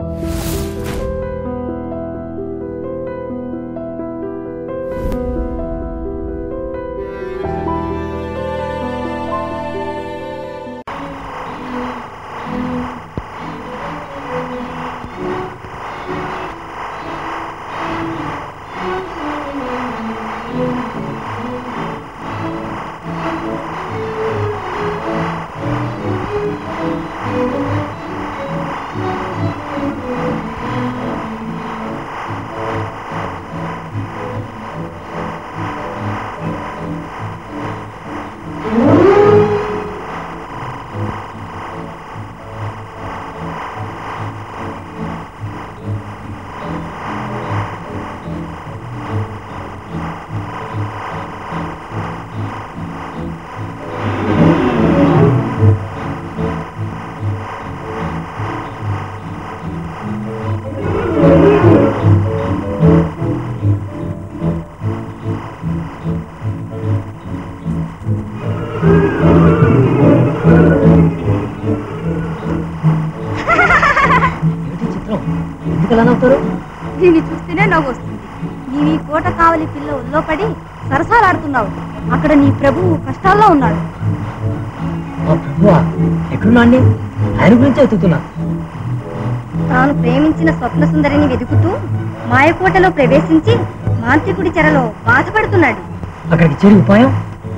ఏమిటి చిత్రం ఎందుకు ఎలా నవ్వుతారు దీన్ని చూస్తేనే నవ్వు వస్తుంది నీవు ఈ కోట కావలి పిల్ల ఒళ్ళో పడి సరసాలాడుతున్నావు అక్కడ నీ ప్రభువు కష్టాల్లో ఉన్నాడు మా ప్రభువా ఎక్కడున్నా అండి ఆయన గురించి వెతుకుతున్నా తాను ప్రేమించిన స్వప్న సుందరిని వెతుకుతూ మాయకోటలో ప్రవేశించి మాంత్రికుడి చెరలో బాధపడుతున్నాడు అక్కడికి చేరి ఉపాయం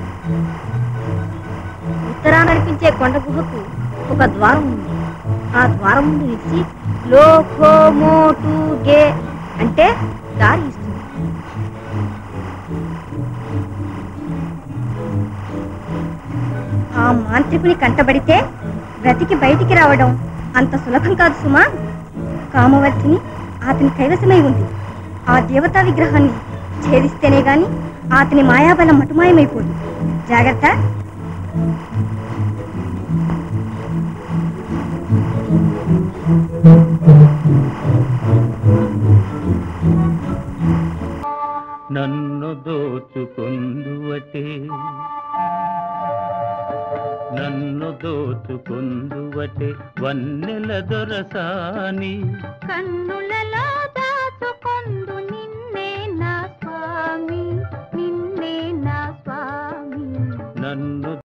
ఉత్తరా నడిపించే కొండ గుహకు ఒక ద్వారం ఉంది ఆ ద్వారం ముందు నిలిచి లోకోమోటు గే అంటే దారి ఇస్తుంది ఆ మాంత్రికుని కంటబడితే బ్రతికి బయటికి రావడం అంత సులభం కాదు సుమా కామవర్ధిని అతని కైవసమై ఉంది ఆ దేవతా విగ్రహాన్ని ఛేదిస్తేనే గాని అతని మాయాబలం మటుమాయమైపోదు జాగ్రత్త నన్ను దోచుకొందువటే నన్ను దోచుకొందువటే వన్నెల దొరసాని కన్నులలో దాచుకొందు నిన్నే నా స్వామి నిన్నే నా స్వామి నన్ను